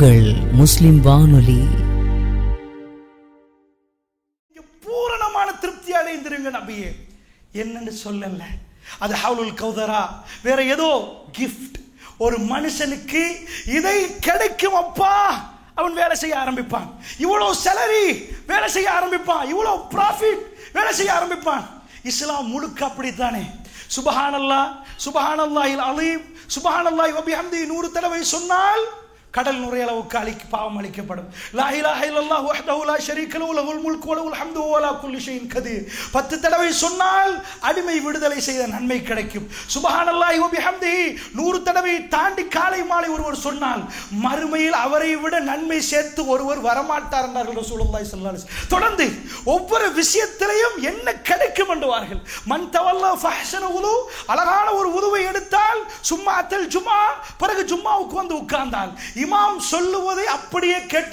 உங்கள் முஸ்லிம் வானொலி நீங்க பூரணமான திருப்தி அடைந்திருங்க நபியே என்னன்னு சொல்லல அது ஹவுலுல் கௌதரா வேற ஏதோ கிஃப்ட் ஒரு மனுஷனுக்கு இதை கிடைக்கும் அப்பா அவன் வேலை செய்ய ஆரம்பிப்பான் இவ்வளவு salary வேலை செய்ய ஆரம்பிப்பான் இவ்வளவு ப்ராஃபிட் வேலை செய்ய ஆரம்பிப்பான் இஸ்லாம் முழுக்க அப்படித்தானே சுபஹானல்லாஹ் சுபஹானல்லாஹில் அலீம் சுபஹானல்லாஹி வபிஹம்தி நூறு தடவை சொன்னால் கடல் நுரைய அளவுக்கு அழிக்கு பாவம் அளிக்கப்படும் லா இலாஹ இல்லல்லாஹு வஹ்தஹு லா ஷரீக லஹு லஹுல் முல்கு வ லஹுல் ஹம்து வ லா குல்லி ஷைஇன் கதீர் பத்து தடவை சொன்னால் அடிமை விடுதலை செய்த நன்மை கிடைக்கும் சுபஹானல்லாஹி வ பிஹம்திஹி நூறு தடவை தாண்டி காலை மாலை ஒருவர் சொன்னால் மறுமையில் அவரை விட நன்மை சேர்த்து ஒருவர் வரமாட்டார் என்றார்கள் ரசூலுல்லாஹி ஸல்லல்லாஹு அலைஹி வஸல்லம். தொடர்ந்து ஒவ்வொரு விஷயத்திலையும் என்ன கிடைக்கும் என்றுவார்கள் மன் தவல்லா ஃபஹ்ஸன உது அழகான ஒரு உதுவை எடுத்தால் சும்மா அத்தல் ஜும்மா பிறகு ஜும்மாவுக்கு வந்து உட்கார்ந்தால் இமாம் சொல்லுவதை அப்படியே கேட்டு